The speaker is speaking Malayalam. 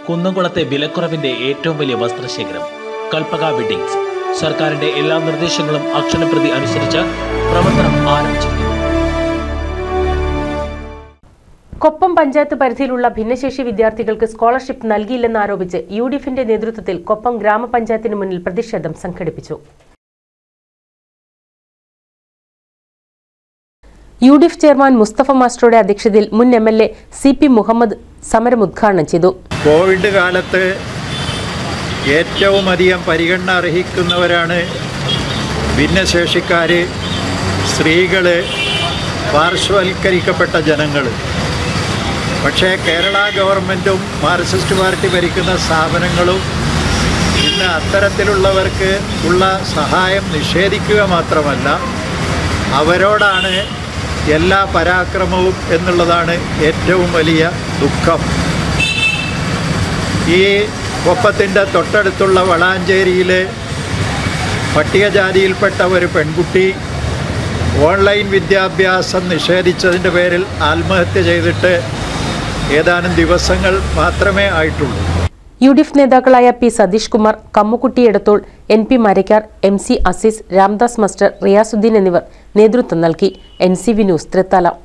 കുന്നംകുളത്തെ വിലക്കുറവിന്റെ ഏറ്റവും വലിയ വസ്ത്രശേഖരം കൽപ്പക വെഡിങ്സ് സർക്കാരിന്റെ എല്ലാ നിർദ്ദേശങ്ങളും അക്ഷരപ്രതി അനുസരിച്ച് പ്രവർത്തനം ആരംഭിച്ചിരിക്കുന്നു കൊപ്പം പഞ്ചായത്ത് പരിധിയിലുള്ള ഭിന്നശേഷി വിദ്യാർത്ഥികൾക്ക് സ്കോളർഷിപ്പ് നൽകിയില്ലെന്നാരോപിച്ച് യു ഡി എഫിന്റെ നേതൃത്വത്തിൽ കൊപ്പം ഗ്രാമപഞ്ചായത്തിന് മുന്നിൽ പ്രതിഷേധം സംഘടിപ്പിച്ചു U D F chairman Mustafa മാസ്റ്ററുടെ അധ്യക്ഷതയിൽ മുൻ M L A C P Muhammad സമരം ഉദ്ഘാടനം ചെയ്തു കോവിഡ് കാലത്ത് ഏറ്റവും അധികം പരിഗണന അർഹിക്കുന്നവരാണ് ഭിന്നശേഷിക്കാർ സ്ത്രീകൾ പാർശ്വവൽക്കരിക്കപ്പെട്ട ജനങ്ങൾ പക്ഷേ കേരള ഗവൺമെൻറ്റും മാർക്സിസ്റ്റ് പാർട്ടി ഭരിക്കുന്ന സ്ഥാപനങ്ങളും ഇന്ന് അത്തരത്തിലുള്ളവർക്ക് ഉള്ള സഹായം നിഷേധിക്കുക മാത്രമല്ല അവരോടാണ് എല്ലാ പരാക്രമവും എന്നുള്ളതാണ് ഏറ്റവും വലിയ ദുഃഖം ഈ കൊപ്പത്തിൻ്റെ തൊട്ടടുത്തുള്ള വളാഞ്ചേരിയിലെ പട്ടികജാതിയിൽപ്പെട്ട ഒരു പെൺകുട്ടി ഓൺലൈൻ വിദ്യാഭ്യാസം നിഷേധിച്ചതിൻ്റെ പേരിൽ ആത്മഹത്യ ചെയ്തിട്ട് ഏതാനും ദിവസങ്ങൾ മാത്രമേ ആയിട്ടുള്ളൂ യു ഡി എഫ് നേതാക്കളായ P Satheesh Kumar Kammukutty Edathol N P Marakkar M C Azeez Ramdas master Riyasudheen എന്നിവർ നേതൃത്വം നൽകി N C V news Thrithala